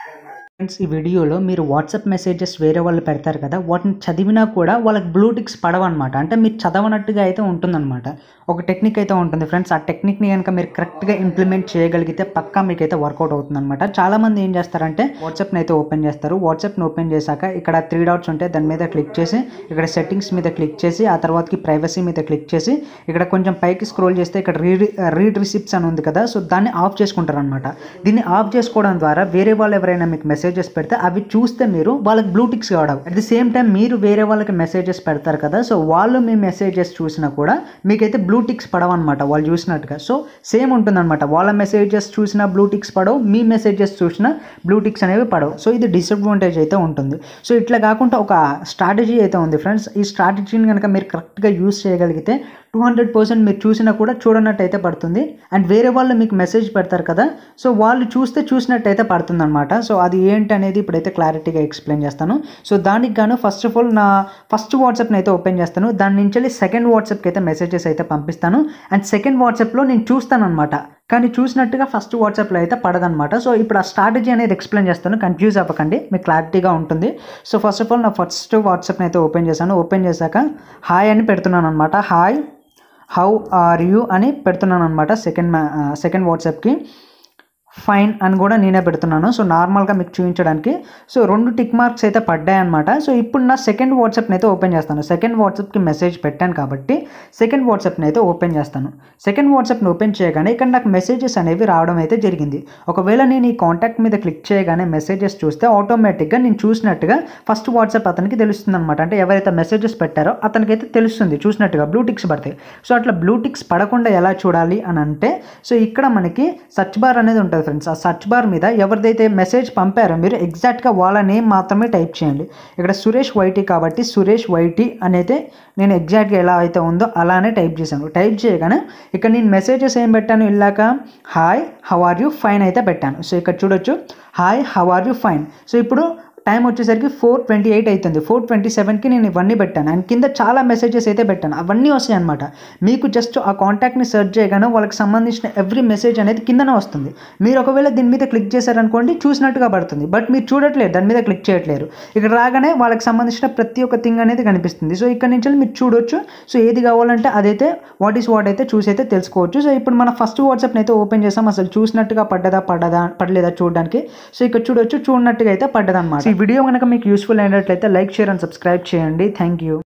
friends ఈ వీడియోలో మీరు వాట్సాప్ మెసేజెస్ వేరే వాళ్ళు పెడతారు కదా వాటిని చదివినా కూడా వాళ్ళకి బ్లూటిక్స్ పడవన్నమాట అంటే మీరు చదవనట్టుగా అయితే ఉంటుందన్నమాట ఒక టెక్నిక్ అయితే ఉంటుంది ఫ్రెండ్స్ ఆ టెక్నిక్ని కనుక మీరు కరెక్ట్గా ఇంప్లిమెంట్ చేయగలిగితే పక్కా మీకు అయితే వర్కౌట్ అవుతుందన్నమాట చాలామంది ఏం చేస్తారంటే వాట్సాప్ని అయితే ఓపెన్ చేస్తారు వాట్సాప్ని ఓపెన్ చేశాక ఇక్కడ త్రీ డాట్స్ ఉంటాయి దాని మీద క్లిక్ చేసి ఇక్కడ సెట్టింగ్స్ మీద క్లిక్ చేసి ఆ తర్వాతకి ప్రైవసీ మీద క్లిక్ చేసి ఇక్కడ కొంచెం పైకి స్క్రోల్ చేస్తే ఇక్కడ రీడ్ రీడ్ రిసిప్ట్స్ అని ఉంది కదా సో దాన్ని ఆఫ్ చేసుకుంటారు అనమాట దీన్ని ఆఫ్ చేసుకోవడం ద్వారా వేరే వాళ్ళు ఎవరైనా మీకు మెసేజెస్ పెడితే అవి చూస్తే మీరు వాళ్ళకి బ్లూటిక్స్ కావడం అట్ ది సేమ్ టైం మీరు వేరే వాళ్ళకి మెసేజెస్ పెడతారు కదా సో వాళ్ళు మీ మెసేజెస్ చూసినా కూడా మీకైతే బ్లూటిక్స్ పడవన్నమాట వాళ్ళు చూసినట్టుగా సో సేమ్ ఉంటుందన్నమాట వాళ్ళ మెసేజెస్ చూసినా బ్లూటిక్స్ పడవు మీ మెసేజెస్ చూసినా బ్లూటిక్స్ అనేవి పడవు సో ఇది డిసడ్వాంటేజ్ అయితే ఉంటుంది సో ఇట్లా కాకుండా ఒక స్ట్రాటజీ అయితే ఉంది ఫ్రెండ్స్ ఈ స్ట్రాటజీని కనుక మీరు కరెక్ట్గా యూస్ చేయగలిగితే టూ హండ్రెడ్ పర్సెంట్ మీరు చూసినా కూడా చూడనట్టు అయితే పడుతుంది అండ్ వేరే వాళ్ళు మీకు మెసేజ్ పెడతారు కదా సో వాళ్ళు చూస్తే చూసినట్టు అయితే పడుతుంది అనమాట సో అది ఏంటి అనేది ఇప్పుడైతే క్లారిటీగా ఎక్స్ప్లెయిన్ చేస్తాను సో దానికి గాను ఫస్ట్ ఆఫ్ ఆల్ నా ఫస్ట్ వాట్సాప్ని అయితే ఓపెన్ చేస్తాను దాని నుంచి సెకండ్ వాట్సాప్కి అయితే మెసేజెస్ అయితే పంపిస్తాను అండ్ సెకండ్ వాట్సాప్లో నేను చూస్తాను అనమాట కానీ చూసినట్టుగా ఫస్ట్ వాట్సాప్లో అయితే పడదనమాట సో ఇప్పుడు ఆ స్ట్రాటజీ అనేది ఎక్స్ప్లెయిన్ చేస్తాను కన్ఫ్యూజ్ అవ్వకండి మీకు క్లారిటీగా ఉంటుంది సో ఫస్ట్ ఆఫ్ ఆల్ నా ఫస్ట్ వాట్సాప్ని అయితే ఓపెన్ చేశాను ఓపెన్ చేశాక హాయ్ అని పెడుతున్నాను అనమాట హాయ్ హౌ ఆర్ యూ అని పెడుతున్నాను అనమాట సెకండ్ సెకండ్ వాట్సాప్కి ఫైన్ అని కూడా నేనే పెడుతున్నాను సో నార్మల్గా మీకు చూపించడానికి సో రెండు టిక్ మార్క్స్ అయితే పడ్డాయి అనమాట సో ఇప్పుడు నా సెకండ్ వాట్సాప్ని అయితే ఓపెన్ చేస్తాను సెకండ్ వాట్సాప్కి మెసేజ్ పెట్టాను కాబట్టి సెకండ్ వాట్సాప్ని అయితే ఓపెన్ చేస్తాను సెకండ్ వాట్సాప్ని ఓపెన్ చేయగానే ఇక్కడ నాకు మెసేజెస్ అనేవి రావడం అయితే జరిగింది ఒకవేళ నేను ఈ కాంటాక్ట్ మీద క్లిక్ చేయగానే మెసేజెస్ చూస్తే ఆటోమేటిక్గా నేను చూసినట్టుగా ఫస్ట్ వాట్సాప్ అతనికి తెలుస్తుంది అనమాట అంటే ఎవరైతే మెసేజెస్ పెట్టారో అతనికి అయితే తెలుస్తుంది చూసినట్టుగా బ్లూటిక్స్ పడతాయి సో అట్లా బ్లూటిక్స్ పడకుండా ఎలా చూడాలి అని అంటే సో ఇక్కడ మనకి సర్చ్ బార్ అనేది ఉంటుంది ఫ్రెండ్స్ ఆ సర్చ్ బార్ మీద ఎవరిదైతే మెసేజ్ పంపారో మీరు ఎగ్జాక్ట్గా వాళ్ళ నేమ్ మాత్రమే టైప్ చేయండి ఇక్కడ సురేష్ వైటీ కాబట్టి సురేష్ వైటీ అనేది నేను ఎగ్జాక్ట్గా ఎలా అయితే ఉందో అలానే టైప్ చేశాను టైప్ చేయగానే ఇక్కడ నేను మెసేజెస్ ఏం పెట్టాను ఇలాక hi how are you fine అయితే పెట్టాను సో ఇక్కడ చూడొచ్చు hi how are you fine so ఇప్పుడు టైం వచ్చేసరికి ఫోర్ ట్వంటీ ఎయిట్ అవుతుంది ఫోర్ ట్వంటీ సెవెన్కి నేను ఇవన్నీ పెట్టాను అండ్ కింద చాలా మెసేజెస్ అయితే పెట్టాను అవన్నీ వస్తాయి అనమాట మీకు జస్ట్ ఆ కాంటాక్ట్ని సెర్చ్ చేయగానే వాళ్ళకి సంబంధించిన ఎవ్రీ మెసేజ్ అనేది కిందనే వస్తుంది మీరు ఒకవేళ దీని మీద క్లిక్ చేశారనుకోండి చూసినట్టుగా పడుతుంది బట్ మీరు చూడట్లేదు దాని మీద క్లిక్ చేయట్లేరు ఇక్కడ రాగానే వాళ్ళకి సంబంధించిన ప్రతి ఒక్క థింగ్ అనేది కనిపిస్తుంది సో ఇక్కడ నుంచి మీరు చూడొచ్చు సో ఏది కావాలంటే అదైతే వాట్ ఈస్ వాట్ అయితే చూసి అయితే తెలుసుకోవచ్చు సో ఇప్పుడు మన ఫస్ట్ వాట్సాప్ని అయితే ఓపెన్ చేసాం అసలు చూసినట్టుగా పడ్డదా పడ్డదా పడలేదా చూడడానికి సో ఇక్కడ చూడొచ్చు చూడనట్టుగా అయితే పడ్డదన్నమాట ఈ వీడియో కనుక మీకు యూస్ఫుల్ అయినట్లయితే లైక్ షేర్ అండ్ సబ్స్క్రైబ్ చేయండి థ్యాంక్ యూ